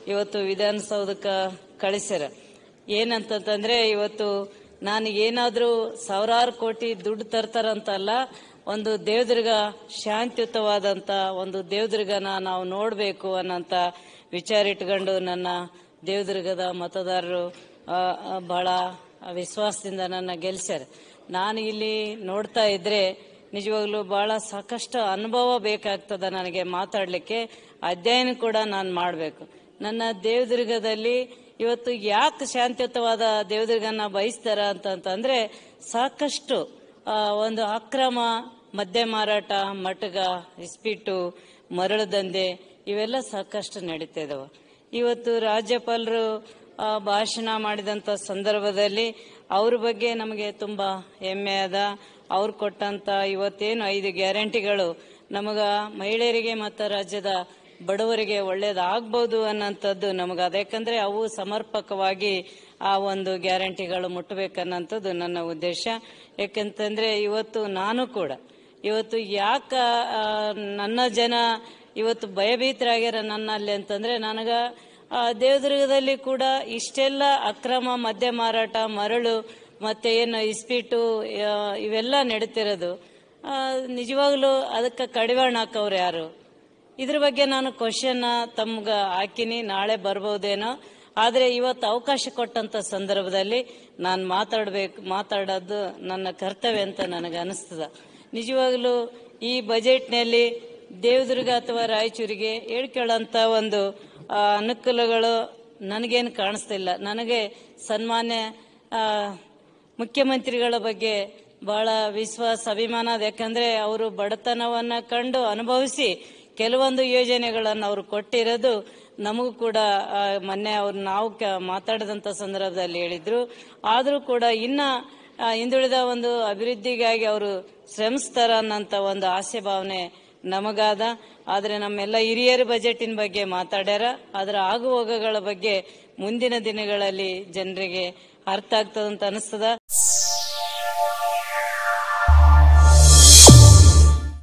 ಇವತ್ತು ವಿಧಾನಸೌಧಕ್ಕೆ ಕಳಿಸ್ಯಾರ ಏನಂತಂದ್ರೆ ಇವತ್ತು ನಾನು ಏನಾದರೂ ಸಾವಿರಾರು ಕೋಟಿ ದುಡ್ಡು ತರ್ತಾರಂತಲ್ಲ ಒಂದು ದೇವದುರ್ಗ ಶಾಂತಿಯುತವಾದಂಥ ಒಂದು ದೇವದುರ್ಗನ ನಾವು ನೋಡಬೇಕು ಅನ್ನೋಂಥ ವಿಚಾರ ಇಟ್ಕೊಂಡು ನನ್ನ ದೇವದುರ್ಗದ ಮತದಾರರು ಆ, ಆ, ಬಹಳ ವಿಶ್ವಾಸದಿಂದ ನನ್ನ ಗೆಲ್ಸ್ಯಾರ ನಾನು ಇಲ್ಲಿ ನೋಡ್ತಾ ಇದ್ರೆ ನಿಜವಾಗ್ಲೂ ಬಹಳ ಸಾಕಷ್ಟು ಅನುಭವ ಬೇಕಾಗ್ತದ ನನಗೆ ಮಾತಾಡಲಿಕ್ಕೆ ಅಧ್ಯಯನ ಕೂಡ ನಾನು ಮಾಡಬೇಕು ನನ್ನ ದೇವದುರ್ಗದಲ್ಲಿ ಇವತ್ತು ಯಾಕೆ ಶಾಂತಿಯುತವಾದ ದೇವದುರ್ಗನ ಬಯಸ್ತಾರ ಅಂತಂತಂದ್ರೆ ಸಾಕಷ್ಟು ಆ, ಒಂದು ಅಕ್ರಮ ಮದ್ಯ ಮಾರಾಟ ಮಟಗ ಇಸ್ಪಿಟ್ಟು ಮರಳು ದಂಧೆ ಇವೆಲ್ಲ ಸಾಕಷ್ಟು ನಡೀತಾ ಇದಾವೆ ಇವತ್ತು ರಾಜ್ಯಪಾಲರು ಆ, ಭಾಷಣ ಮಾಡಿದಂಥ ಸಂದರ್ಭದಲ್ಲಿ ಅವ್ರ ಬಗ್ಗೆ ನಮಗೆ ತುಂಬ ಹೆಮ್ಮೆ ಅದ ಅವ್ರು ಕೊಟ್ಟಂತ ಇವತ್ತೇನು ಐದು ಗ್ಯಾರಂಟಿಗಳು ನಮಗ ಮಹಿಳೆಯರಿಗೆ ಮತ್ತು ರಾಜ್ಯದ ಬಡವರಿಗೆ ಒಳ್ಳೇದಾಗ್ಬೋದು ಅನ್ನೋಂಥದ್ದು ನಮಗೆ ಅದ ಯಾಕಂದ್ರೆ ಅವು ಸಮರ್ಪಕವಾಗಿ ಆ ಒಂದು ಗ್ಯಾರಂಟಿಗಳು ಮುಟ್ಟಬೇಕನ್ನೋಂಥದ್ದು ನನ್ನ ಉದ್ದೇಶ ಯಾಕಂತಂದ್ರೆ ಇವತ್ತು ನಾನು ಕೂಡ ಇವತ್ತು ಯಾಕ ಆ, ನನ್ನ ಜನ ಇವತ್ತು ಭಯಭೀತರಾಗ್ಯಾರ ನನ್ನಲ್ಲಿ ಅಂತಂದ್ರೆ ನನಗ ಆ, ದೇವದುರ್ಗದಲ್ಲಿ ಕೂಡ ಇಷ್ಟೆಲ್ಲ ಅಕ್ರಮ ಮದ್ಯ ಮಾರಾಟ ಮರಳು ಮತ್ತೆ ಏನು ಇಸ್ಪೀಟು ಆ, ಇವೆಲ್ಲ ನಡೀತಿರೋದು ಆ, ನಿಜವಾಗ್ಲೂ ಅದಕ್ಕೆ ಕಡಿವಾಣ ಹಾಕವ್ರು ಯಾರು ಇದ್ರ ಬಗ್ಗೆ ನಾನು ಕ್ವಶನ್ ತಮ್ಗ ಹಾಕಿನಿ ನಾಳೆ ಬರ್ಬೋದೇನೋ ಆದ್ರೆ ಇವತ್ತು ಅವಕಾಶ ಕೊಟ್ಟಂತ ಸಂದರ್ಭದಲ್ಲಿ ನಾನು ಮಾತಾಡ್ಬೇಕು ಮಾತಾಡೋದು ನನ್ನ ಕರ್ತವ್ಯ ಅಂತ ನನಗೆ ಅನಿಸ್ತದ ನಿಜವಾಗ್ಲೂ ಈ ಬಜೆಟ್ನಲ್ಲಿ ದೇವದುರ್ಗ ಅಥವಾ ರಾಯಚೂರಿಗೆ ಹೇಳ್ಕೊಳ್ಳೋಂಥ ಒಂದು ಆ, ಅನುಕೂಲಗಳು ನನಗೇನು ಕಾಣಿಸ್ತಿಲ್ಲ ನನಗೆ ಸನ್ಮಾನ್ಯ ಆ, ಮುಖ್ಯಮಂತ್ರಿಗಳ ಬಗ್ಗೆ ಬಹಳ ವಿಶ್ವಾಸ ಅಭಿಮಾನ ಅದ ಯಾಕಂದ್ರೆ ಅವರು ಬಡತನವನ್ನ ಕಂಡು ಅನುಭವಿಸಿ ಕೆಲವೊಂದು ಯೋಜನೆಗಳನ್ನು ಅವರು ಕೊಟ್ಟಿರೋದು ನಮಗೂ ಕೂಡ ಆ, ಮೊನ್ನೆ ಅವ್ರು ನಾವು ಕ- ಮಾತಾಡಿದಂತ ಸಂದರ್ಭದಲ್ಲಿ ಹೇಳಿದ್ರು ಆದರೂ ಕೂಡ ಇನ್ನ ಆ, ಹಿಂದುಳಿದ ಒಂದು ಅಭಿವೃದ್ಧಿಗಾಗಿ ಅವರು ಶ್ರಮಿಸ್ತಾರ ಅನ್ನೋಂಥ ಒಂದು ಆಸೆ ಭಾವನೆ ನಮಗಾದ ಆದ್ರೆ ನಮ್ಮೆಲ್ಲ ಹಿರಿಯರ ಬಜೆಟಿನ ಬಗ್ಗೆ ಮಾತಾಡ್ಯಾರ ಅದರ ಆಗು ಹೋಗುಗಳ ಬಗ್ಗೆ ಮುಂದಿನ ದಿನಗಳಲ್ಲಿ ಜನರಿಗೆ ಅರ್ಥ ಆಗ್ತದಂತ ಅನಿಸ್ತದ